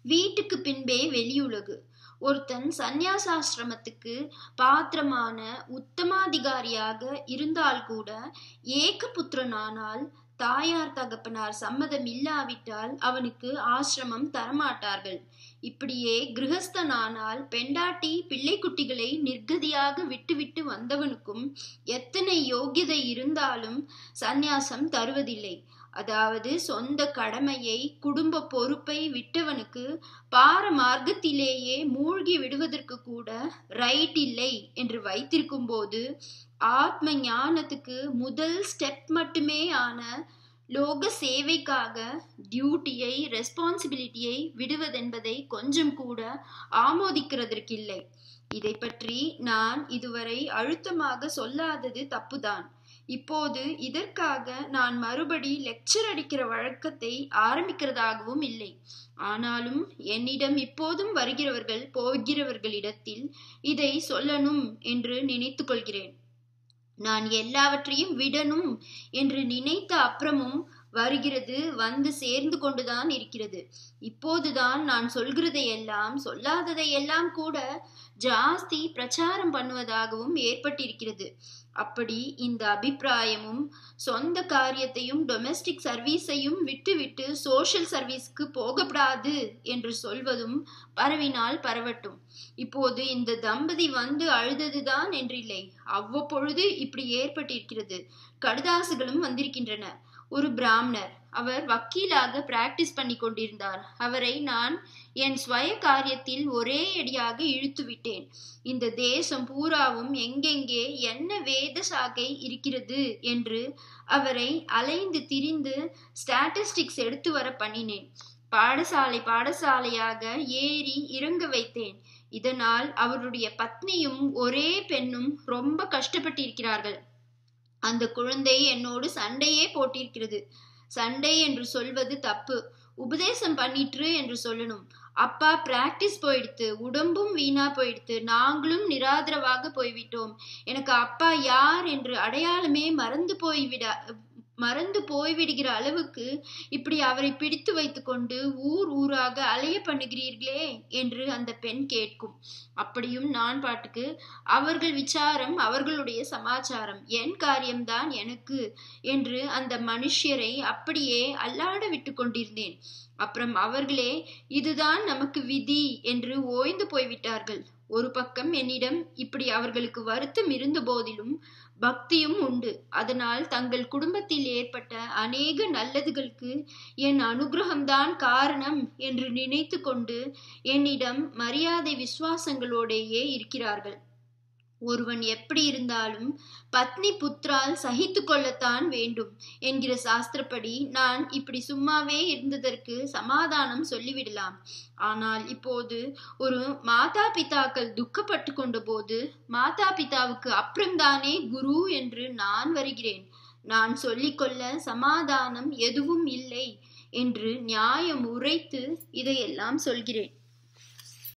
வீட்டுக்கு பின்பே வெளியுலகு ஒருத்தன் சந்நியாசாசிரமத்துக்கு பாத்திரமான உத்தமாதிகாரியாக இருந்தால் கூட ஏகபுத்திரனானால் தாயார் தகப்பனார் சம்மதம் இல்லாவிட்டால் அவனுக்கு ஆசிரமம் தரமாட்டார்கள் இப்படியே கிரகஸ்தனானால் பெண்டாட்டி பிள்ளைக்குட்டிகளை நிர்கதியாக விட்டுவிட்டு வந்தவனுக்கும் எத்தனை யோகியதை இருந்தாலும் சந்நியாசம் தருவதில்லை அதாவது சொந்த கடமையை குடும்ப பொறுப்பை விட்டவனுக்கு பார மார்க்கத்திலேயே மூழ்கி விடுவதற்கு கூட ரைட் இல்லை என்று வைத்திருக்கும் போது ஆத்ம ஞானத்துக்கு முதல் ஸ்டெப் மட்டுமே ஆன லோக சேவைக்காக டியூட்டியை ரெஸ்பான்சிபிலிட்டியை விடுவதென்பதை கொஞ்சம் கூட ஆமோதிக்கிறதற்கில்லை இதை பற்றி நான் இதுவரை அழுத்தமாக சொல்லாதது தப்புதான் இப்போது இதற்காக நான் மறுபடி லெக்சர் அடிக்கிற வழக்கத்தை ஆரம்பிக்கிறதாகவும் இல்லை ஆனாலும் என்னிடம் இப்போதும் வருகிறவர்கள் போகிறவர்களிடத்தில் இதை சொல்லணும் என்று நினைத்து கொள்கிறேன் நான் எல்லாவற்றையும் விடணும் என்று நினைத்த அப்புறமும் வருகிறது வந்து சேர்ந்து கொண்டுதான் இருக்கிறது இப்போதுதான் நான் சொல்கிறதை எல்லாம் சொல்லாததை எல்லாம் கூட ஜாஸ்தி பிரச்சாரம் பண்ணுவதாகவும் ஏற்பட்டிருக்கிறது அப்படி இந்த அபிப்பிராயமும் சொந்த காரியத்தையும் டொமெஸ்டிக் சர்வீஸையும் விட்டுவிட்டு சோஷியல் சர்வீஸ்க்கு போகப்படாது என்று சொல்வதும் பரவினால் பரவட்டும் இப்போது இந்த தம்பதி வந்து அழுததுதான் என்றில்லை அவ்வப்பொழுது இப்படி ஏற்பட்டிருக்கிறது கடுதாசுகளும் வந்திருக்கின்றன ஒரு பிராமணர் அவர் வக்கீலாக பிராக்டிஸ் பண்ணி கொண்டிருந்தார் அவரை நான் என் ஸ்வய காரியத்தில் ஒரே அடியாக இழுத்து விட்டேன் இந்த தேசம் பூராவும் எங்கெங்கே என்ன வேத சாகை இருக்கிறது என்று அவரை அலைந்து திரிந்து ஸ்டாட்டிஸ்டிக்ஸ் எடுத்து வர பண்ணினேன் பாடசாலை பாடசாலையாக ஏறி இறங்க வைத்தேன் இதனால் அவருடைய பத்னியும் ஒரே பெண்ணும் ரொம்ப கஷ்டப்பட்டிருக்கிறார்கள் அந்த குழந்தை என்னோடு சண்டையே போட்டிருக்கிறது சண்டை என்று சொல்வது தப்பு உபதேசம் பண்ணிற்று என்று சொல்லணும் அப்பா பிராக்டிஸ் போயிடுத்து உடம்பும் வீணா போயிடுத்து நாங்களும் நிராதரவாக போய்விட்டோம் எனக்கு அப்பா யார் என்று அடையாளமே மறந்து போய்விட மறந்து போய்விடுகிற அளவுக்கு இப்படி அவரை பிடித்து வைத்துக்கொண்டு ஊர் ஊராக அலைய பண்ணுகிறீர்களே என்று அந்த பெண் கேட்கும் அப்படியும் நான் பாட்டுக்கு அவர்கள் விசாரம் அவர்களுடைய சமாச்சாரம் என் காரியம்தான் எனக்கு என்று அந்த மனுஷியரை அப்படியே அல்லாட விட்டு கொண்டிருந்தேன் அப்புறம் அவர்களே இதுதான் நமக்கு விதி என்று ஓய்ந்து போய்விட்டார்கள் ஒரு பக்கம் என்னிடம் இப்படி அவர்களுக்கு வருத்தம் இருந்த போதிலும் பக்தியும் உண்டு அதனால் தங்கள் குடும்பத்தில் ஏற்பட்ட அநேக நல்லதுகளுக்கு என் அனுகிரகம்தான் காரணம் என்று நினைத்து கொண்டு என்னிடம் மரியாதை விசுவாசங்களோடேயே இருக்கிறார்கள் ஒருவன் எப்படி இருந்தாலும் பத்னி புத்ரால் சகித்து கொள்ளத்தான் வேண்டும் என்கிற சாஸ்திரப்படி நான் இப்படி சும்மாவே இருந்ததற்கு சமாதானம் சொல்லிவிடலாம் ஆனால் இப்போது ஒரு மாதா பிதாக்கள் துக்கப்பட்டு கொண்ட போது மாதா பிதாவுக்கு அப்புறம்தானே குரு என்று நான் வருகிறேன் நான் சொல்லிக்கொள்ள சமாதானம் எதுவும் இல்லை என்று நியாயம் உரைத்து இதையெல்லாம் சொல்கிறேன்